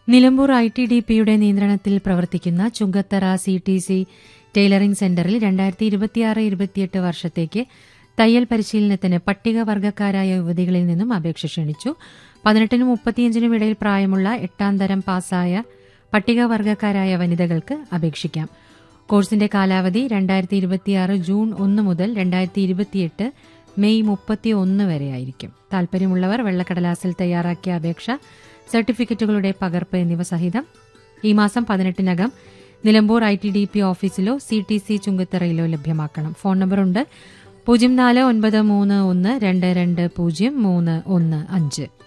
Nilambur I T D പിയുടെ നിയന്ത്രണത്തിൽ പ്രവർത്തിക്കുന്ന Chungathara C T C tailoring സെന്ററിൽ രണ്ടായിരത്തി ഇരുപത്തിയാറ് ഇരുപത്തിയെട്ട് വർഷത്തേക്ക് തയ്യൽ പരിശീലനത്തിന് പട്ടികവർഗക്കാരായ യുവതികളിൽ നിന്നും അപേക്ഷ ക്ഷണിച്ചു പതിനെട്ടിനും മുപ്പത്തിയഞ്ചിനും ഇടയിൽ പ്രായമുള്ള എട്ടാം തരം പാസ്സായ പട്ടികവർഗക്കാരായ വനിതകൾക്ക് അപേക്ഷിക്കാം കോഴ്സിന്റെ കാലാവധി രണ്ടായിരത്തി ഇരുപത്തിയാറ് ജൂൺ ഒന്ന് മുതൽ രണ്ടായിരത്തി ഇരുപത്തിയെട്ട് മെയ് മുപ്പത്തി ഒന്ന് വരെയായിരിക്കും താൽപര്യമുള്ളവർ വെള്ളക്കടലാസിൽ തയ്യാറാക്കിയ അപേക്ഷ സർട്ടിഫിക്കറ്റുകളുടെ പകർപ്പ് എന്നിവ സഹിതം ഈ മാസം പതിനെട്ടിനകം Nilambur I T D P ഓഫീസിലോ സി ടി സി ചുങ്കത്തറയിലോ ലഭ്യമാക്കണം ഫോൺ നമ്പറുണ്ട് പൂജ്യം നാല് ഒൻപത് മൂന്ന് ഒന്ന് രണ്ട് രണ്ട് പൂജ്യം മൂന്ന് ഒന്ന് അഞ്ച്